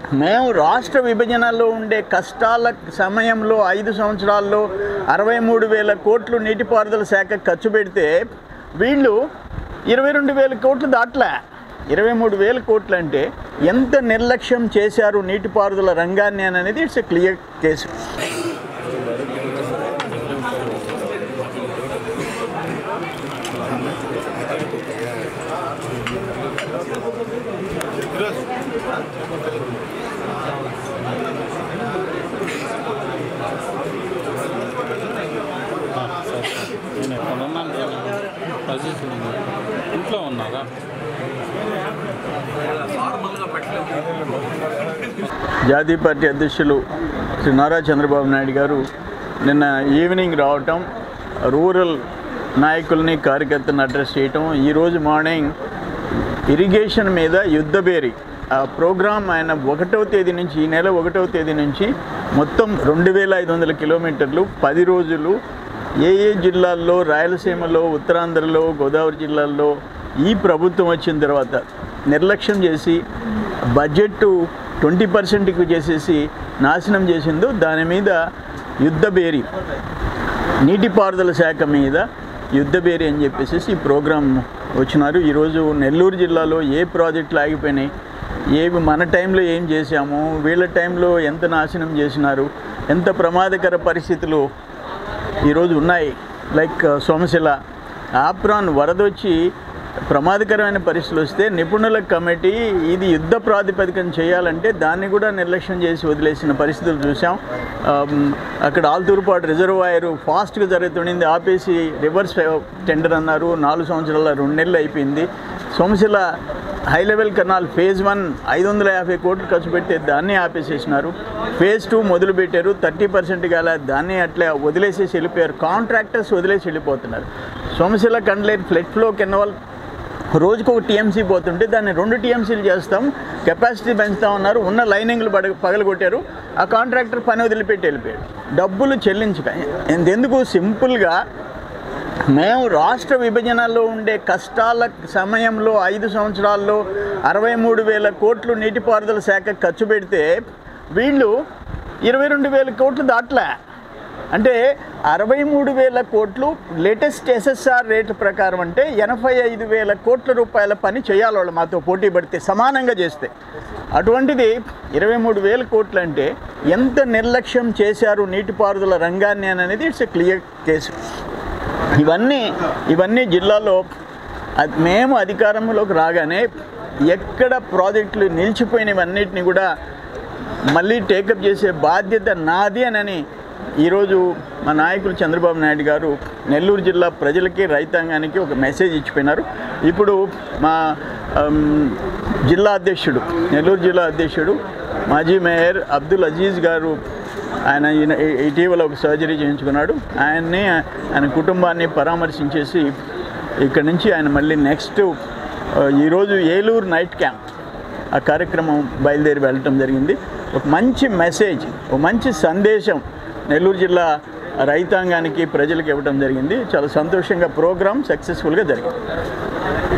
మేము రాష్ట్ర విభజనలో ఉండే కష్టాల సమయంలో ఐదు సంవత్సరాల్లో అరవై మూడు వేల కోట్లు నీటిపారుదల శాఖ ఖర్చు పెడితే వీళ్ళు ఇరవై రెండు వేల కోట్లు దాట్లే ఇరవై మూడు వేల కోట్లు అంటే ఎంత నిర్లక్ష్యం చేశారు నీటిపారుదల రంగాన్ని అని అనేది ఇట్స్ ఎ క్లియర్ కేసు నేను ఎక్కడ ఉన్నాను పొజిషన్ ఉంది. ఇంట్లో ఉన్నారా జాతీయ పార్టీ అధ్యక్షులు శ్రీ నారా చంద్రబాబు నాయుడు గారు నిన్న ఈవినింగ్ రావటం రూరల్ నాయకుల్ని కార్యకర్తలను అడ్రస్ చేయటం ఈరోజు మార్నింగ్ ఇరిగేషన్ మీద యుద్ధబేరి ఆ ప్రోగ్రామ్ ఆయన ఒకటవ తేదీ నుంచి ఈ నెల ఒకటవ తేదీ నుంచి మొత్తం రెండు వేల ఐదు వందల కిలోమీటర్లు పది రోజులు ఏ ఏ జిల్లాల్లో రాయలసీమలో ఉత్తరాంధ్రలో గోదావరి జిల్లాల్లో ఈ ప్రభుత్వం వచ్చిన తర్వాత నిర్లక్ష్యం చేసి బడ్జెట్ ట్వంటీ పర్సెంట్కి చేసేసి నాశనం చేసిందో దాని మీద యుద్ధబేరి నీటిపారుదల శాఖ మీద యుద్ధబేరి అని చెప్పేసి ఈ ప్రోగ్రాం వచ్చినారు ఈరోజు నెల్లూరు జిల్లాలో ఏ ప్రాజెక్టులు ఆగిపోయినాయి ఏవి మన టైంలో ఏం చేశాము వీళ్ళ టైంలో ఎంత నాశనం చేసినారు ఎంత ప్రమాదకర పరిస్థితులు ఈరోజు ఉన్నాయి లైక్ సోమశిల ఆప్రాన్ వరదొచ్చి ప్రమాదకరమైన పరిస్థితులు వస్తే నిపుణుల కమిటీ ఇది యుద్ధ ప్రాతిపదికన చేయాలంటే దాన్ని కూడా నిర్లక్ష్యం చేసి వదిలేసిన పరిస్థితులు చూసాం ఆమ్, అక్కడ ఆల్తూరుపాటు రిజర్వాయర్ ఫాస్ట్గా జరుగుతుండింది ఆపేసి రివర్స్ టెండర్ అన్నారు నాలుగు సంవత్సరాల రెండు నెలలు అయిపోయింది Somasila high level canal phase one ఐదు వందల యాభై కోట్లు ఖర్చు పెడితే దాన్ని ఆపేసేసినారు ఫేజ్ టూ మొదలు పెట్టారు థర్టీ పర్సెంట్ కాల దాన్ని అట్లా వదిలేసేసి వెళ్ళిపోయారు కాంట్రాక్టర్స్ వదిలేసి వెళ్ళిపోతున్నారు Somasila Kandaleru flood flow canal రోజుకు ఒక టీఎంసీ పోతుంటే దాన్ని రెండు టీఎంసీలు చేస్తాం కెపాసిటీ పెంచుతా ఉన్నారు ఉన్న లైనింగ్లు పడ పగలగొట్టారు ఆ కాంట్రాక్టర్ పని వదిలిపెట్టి వెళ్ళిపోయాడు డబ్బులు చెల్లించక ఎందుకు సింపుల్గా మేము రాష్ట్ర విభజనలో ఉండే కష్టాల సమయంలో ఐదు సంవత్సరాల్లో అరవై మూడు వేల కోట్లు నీటిపారుదల శాఖ ఖర్చు పెడితే వీళ్ళు ఇరవై రెండు వేల కోట్లు దాట్లే అంటే అరవై మూడు వేల కోట్లు లేటెస్ట్ ఎస్ఎస్ఆర్ రేటు ప్రకారం అంటే ఎనభై ఐదు వేల కోట్ల రూపాయల పని చేయాలి వాళ్ళు మాతో పోటీ పడితే సమానంగా చేస్తే అటువంటిది ఇరవై మూడు వేల కోట్లు అంటే ఎంత నిర్లక్ష్యం చేశారు నీటిపారుదల రంగాన్ని అని అనేది ఇట్స్ ఎ క్లియర్ కేసు ఇవన్నీ ఇవన్నీ జిల్లాలో అద్- మేము అధికారంలోకి రాగానే ఎక్కడ ప్రాజెక్టులు నిలిచిపోయినవన్నిటిని కూడా మళ్ళీ టేకప్ చేసే బాధ్యత నాది అని ఈరోజు మా నాయకులు చంద్రబాబు నాయుడు గారు నెల్లూరు జిల్లా ప్రజలకి రైతాంగానికి ఒక మెసేజ్ ఇచ్చిపోయినారు ఇప్పుడు మా ఆమ్, జిల్లా అధ్యక్షుడు నెల్లూరు జిల్లా అధ్యక్షుడు మాజీ మేయర్ అబ్దుల్ అజీజ్ గారు ఆయన ఈయన- ఇ- ఇటీవల ఒక సర్జరీ చేయించుకున్నాడు ఆయన్ని ఆయన కుటుంబాన్ని పరామర్శించేసి ఇక్కడ నుంచి ఆయన మళ్ళీ నెక్స్ట్ ఆ, ఈరోజు ఏలూరు నైట్ క్యాంప్ ఆ కార్యక్రమం బయలుదేరి వెళ్ళటం జరిగింది ఒక మంచి మెసేజ్ ఒక మంచి సందేశం నెల్లూరు జిల్లా రైతాంగానికి ప్రజలకు ఇవ్వటం జరిగింది చాలా సంతోషంగా ప్రోగ్రామ్ సక్సెస్ఫుల్గా జరిగింది